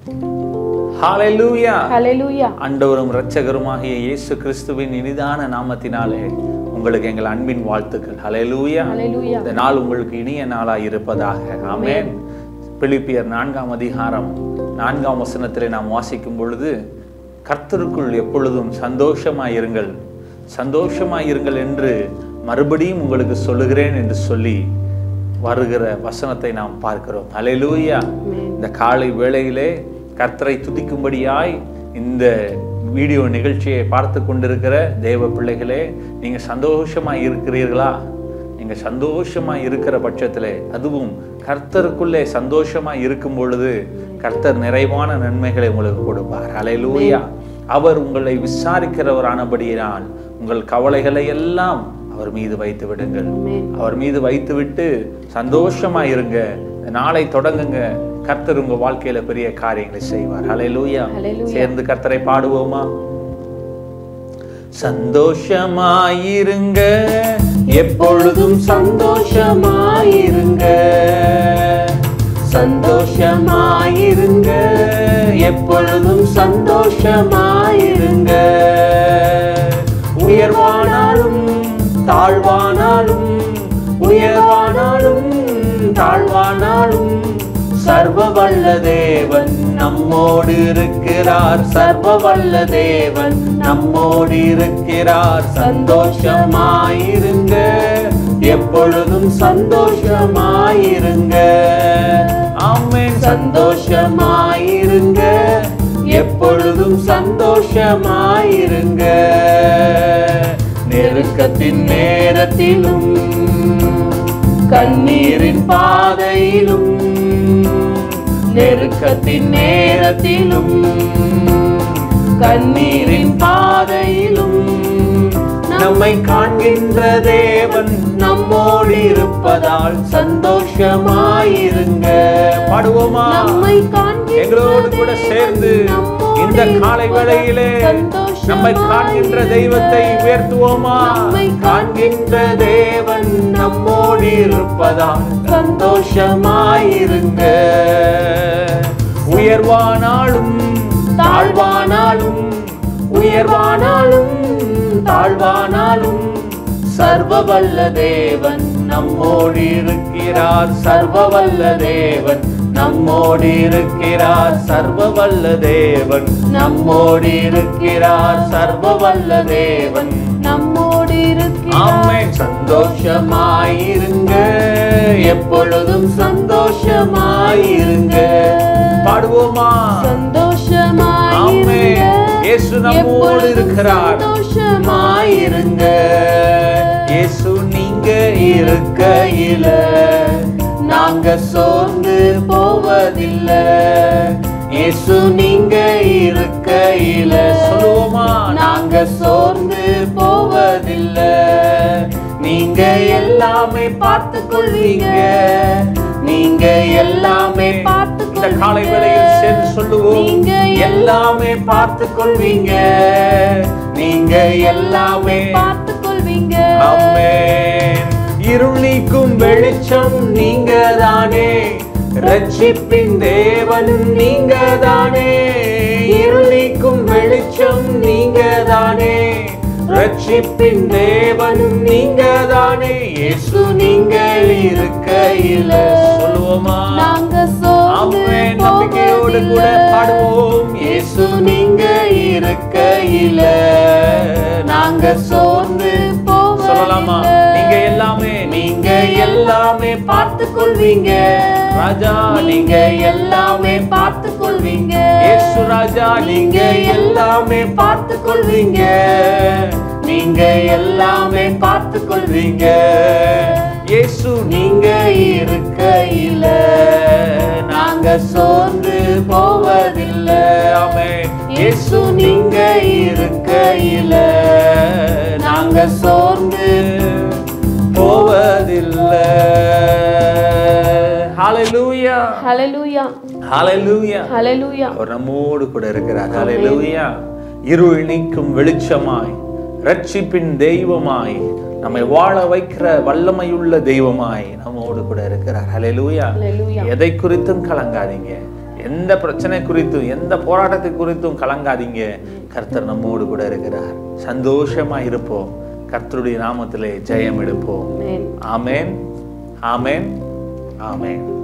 ஹalleluya ஹalleluya ஆண்டவரும் இரட்சகருமாகிய இயேசு கிறிஸ்துவின் இனிதான நாமத்தினாலே உங்களுக்கு எங்கள் அன்பின் வாழ்த்துக்கள் ஹalleluya ஹalleluya இந்த நாள் உங்களுக்கு இனிய நாளாய் இருப்பதாக ஆமென் பிலிப்பியர் நான்காம் அதிகாரம் நான்காம் வசனத்திலே நாம் வாசிக்கும் பொழுது கர்த்தருக்குள் எப்பொழுதும் சந்தோஷமாய் இருங்கள் சந்தோஷமாய் இருங்கள் என்று மறுபடியும் உங்களுக்கு சொல்லுகிறேன் என்று சொல்லி வருகிற வசனத்தை நாம் பார்க்கிறோம் ஹalleluya இந்த காலை வேளையிலே கர்த்தரை துதிக்கும்படியாய் இந்த வீடியோ நிகழ்ச்சியை பார்த்து கொண்டிருக்கிற தேவ பிள்ளைகளே நீங்க சந்தோஷமா இருக்கிறீர்களா நீங்க சந்தோஷமா இருக்கிற பட்சத்திலே அதுவும் கர்த்தருக்குள்ளே சந்தோஷமா இருக்கும் பொழுது கர்த்தர் நிறைவான நன்மைகளை உங்களுக்கு கொடுப்பார் ஹalleluya அவர் உங்களை விசாரிக்கிறவரானபடியினால் உங்கள் கவலைகளை எல்லாம் அவர் மீது வைத்து விடுங்கள் அவர் மீது வைத்துவிட்டு சந்தோஷமா இருங்க இந்த நாளை தொடங்குங்க கர்த்தர் உங்க வாழ்க்கையில பெரிய காரியங்களை செய்வார் ஹalleluya ஹalleluya. சேர்ந்து கர்த்தரை பாடுவோமா சந்தோஷமாயிருங்க எப்பொழுதும் சந்தோஷமாயிருங்க சந்தோஷமாயிருங்க எப்பொழுதும் சந்தோஷமாயிருங்க உயர்வானாலும் தாழ்வானாலும் உயர்வானாலும் தாழ்வானாலும் சர்வ வல்ல தேவன் நம்மோடு இருக்கிறார் சர்வ வல்ல தேவன் நம்மோடு இருக்கிறார் சந்தோஷமாயிருங்க எப்பொழுதும் சந்தோஷமாயிருங்க ஆமென் சந்தோஷமாயிருங்க எப்பொழுதும் சந்தோஷமாயிருங்க நெருக்கத்தின் நேரத்திலும் கண்ணீரின் பாதையிலும் நெருக்கத்தின் நேரத்திலும் கண்ணீரின் பாதையிலும் நம்மை காண்கின்ற தேவன் நம்மோடு இருப்பதால் சந்தோஷமாயிருங்க பாடுவோமா நம்மை காண்கின்ற எங்களோடு கூட சேர்ந்து நம்மோடு இந்த காலை வேளையிலே சந்தோஷமாய் நம்மை காண்கின்ற தெய்வத்தை உயர்த்துவோமா நம்மை காண்கின்ற தேவன் நம்மோடு இருப்பதால் சந்தோஷமாயிருங்க உயர்வானாலும் தாழ்வானாலும் உயர்வானாலும் தாழ்வானாலும் சர்வ வல்ல தேவன் நம்மோடு இருக்கிறார் சர்வ வல்ல தேவன் நம்மோடு இருக்கிறார் சர்வ வல்ல தேவன் நம்மோடு இருக்கிறார் சர்வ வல்ல தேவன் நம்மோடு இருக்கிறார் ஆமென் சந்தோஷமாயிருங்க எப்பொழுதும் சந்தோஷமாயிருங்க பாடுவோமா சந்தோஷமாயிருங்க ஆமென் இயேசு நம்மோடு எப்பொழுதும் இருக்கிறார் மாயிருங்க இயேசு நீங்க இருக்கையில நாங்க சோர்ந்து போவதில்லை இயேசு நீங்க இருக்கையில சொல்லுவோமா நாங்க சோர்ந்து போவதில்லை நீங்க எல்லாமே பார்த்து கொள்வீங்க நீங்க எல்லாமே பார்த்து இந்த காலை வேளையில் சேர்ந்து சொல்லுவோம் நீங்க எல்லாமே பார்த்து கொள்வீங்க நீங்க எல்லாமே பார்த்து கொள்வீங்க ஆமென் இருள் நீக்கும் வெளிச்சம் நீங்க தானே ரட்சிப்பின் தேவன் நீங்க தானே இருள் நீக்கும் வெளிச்சம் நீங்க தானே ரட்சிப்பின் தேவன் நீங்க தானே இயேசு நீங்க இருக்கையில சொல்லுவோமா நாங்க சோர்ந்து ஆமென் நம்பிக்கையோடு கூட பாடுவோம் இயேசு நீங்க இருக்கையில நாங்க சோர்ந்து சொல்லலாமா நீங்க எல்லாமே நீங்க எல்லாமே பார்த்து கொள்வீங்க ராஜா நீங்க எல்லாமே பார்த்து கொள்வீங்க இயேசு ராஜா நீங்க எல்லாமே பார்த்து கொள்வீங்க நீங்க எல்லாமே பார்த்து கொள்வீங்க இயேசு நீங்க இருக்கையில நாங்க சோர்ந்து போவதில்லை ஆமென் இயேசு நீங்க இருக்கையில நாங்க சோர்ந்து போவதில்லை ஹalleluya ஹalleluya ஹalleluya ஹalleluya அவர் நம்மோடு கூட இருக்கிறார் ஹalleluya இருள் நீக்கும் வெளிச்சமாய் ரட்சிப்பின் தெய்வமாய் நம்மை வாழ வைக்கிற வல்லமையுள்ள தெய்வமாய் நம்மோடு கூட இருக்கிறார் ஹalleluya ஹalleluya எதை குறித்தும் கலங்காதீங்க எந்த பிரச்சனை குறித்தும் எந்த போராட்டத்தை குறித்தும் கலங்காதீங்க கர்த்தர் நம்மோடு கூட இருக்கிறார் சந்தோஷமா இருப்போம் கர்த்தருடைய நாமத்திலே ஜெயம் எடுப்போம் ஆமென் ஆமென் ஆமென் ஆமென்